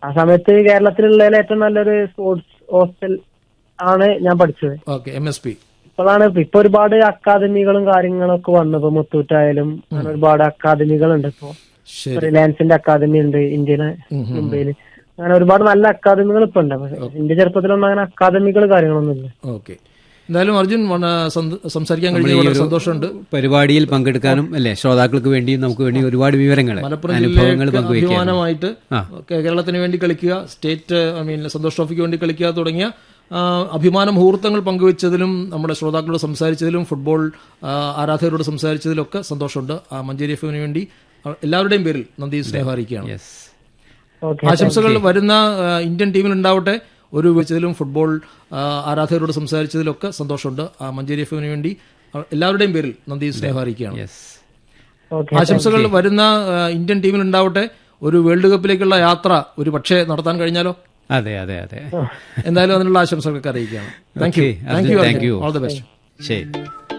ആ സമയത്ത് കേരളത്തിലുള്ളതിൽ ഏറ്റവും നല്ലൊരു സ്പോർട്സ് ഹോസ്റ്റൽ ആണ് ഞാൻ പഠിച്ചത് ഓക്കെ എം എസ് പി ഇപ്പോഴാണ് ഇപ്പൊ ഒരുപാട് അക്കാദമികളും കാര്യങ്ങളും ഒക്കെ വന്നു ഇപ്പൊ മുത്തൂറ്റായാലും അങ്ങനെ ഒരുപാട് അക്കാദമികളുണ്ട് ഇപ്പൊ ശരി റിലയൻസിന്റെ അക്കാദമി ഉണ്ട് ഇന്ത്യയിലെ മുംബൈയില് അങ്ങനെ ഒരുപാട് നല്ല അക്കാദമികൾ ഇപ്പൊ ഉണ്ട് പക്ഷെ എന്റെ ചെറുപ്പത്തിലൊന്നും അങ്ങനെ അക്കാദമികൾ കാര്യങ്ങളൊന്നും ഇല്ല ഓക്കെ എന്തായാലും അർജുൻ വന്ന സന്ത- സംസാരിക്കാൻ കഴിഞ്ഞ വളരെ സന്തോഷമുണ്ട് പരിപാടിയിൽ പങ്കെടുക്കാനും അല്ലേ ശ്രോതാക്കൾക്ക് വേണ്ടി നമുക്ക് വേണ്ടി ഒരുപാട് വിവരങ്ങൾ മലപ്പുറം അനുഭവങ്ങൾ ജില്ലയിലേക്ക് പങ്കുവയ്ക്കാൻ അഭിമാനമായിട്ട് കേ- കേരളത്തിന് വേണ്ടി കളിക്കുക സ്റ്റേറ്റ് ഐ മീൻ സന്തോഷ് ട്രോഫിക്ക് വേണ്ടി കളിക്കുക തുടങ്ങിയ ആ, അഭിമാന മുഹൂർത്തങ്ങൾ പങ്കുവച്ചതിലും നമ്മുടെ ശ്രോതാക്കളോട് സംസാരിച്ചതിലും ഫുട്ബോൾ ആ, ആരാധകരോട് സംസാരിച്ചതിലൊക്കെ സന്തോഷമുണ്ട് ആ മഞ്ചേരി എഫ് വേണ്ടി ആ, എല്ലാവരുടെയും പേരിൽ നന്ദി സ്നേഹം അറിയിക്കുകയാണ് യെസ് ഓക്കെ ആശംസകൾ വരുന്ന ആ, ഇന്ത്യൻ ടീമിൽ ഉണ്ടാവട്ടെ ഒരു വെച്ചതിലും ഫുട്ബോൾ ആ, ആരാധകരോട് സംസാരിച്ചതിലൊക്കെ സന്തോഷമുണ്ട് ആ മഞ്ചേരി എഫ് വേണ്ടി ആ, എല്ലാവരുടെയും പേരിൽ നന്ദി സ്നേഹം അറിയിക്കുകയാണ് യെസ് ഓക്കെ ആശംസകൾ വരുന്ന ആ, ഇന്ത്യൻ ടീമിൽ ഉണ്ടാവട്ടെ ഒരു വേൾഡ് കപ്പിലേക്കുള്ള യാത്ര ഒരു പക്ഷേ നടത്താൻ കഴിഞ്ഞാലോ അതെ അതെ അതെ എന്തായാലും അതിനുള്ള ആശംസകളൊക്കെ അറിയിക്കുകയാണ് thank you Okay, thank you thank you. All the best ശരി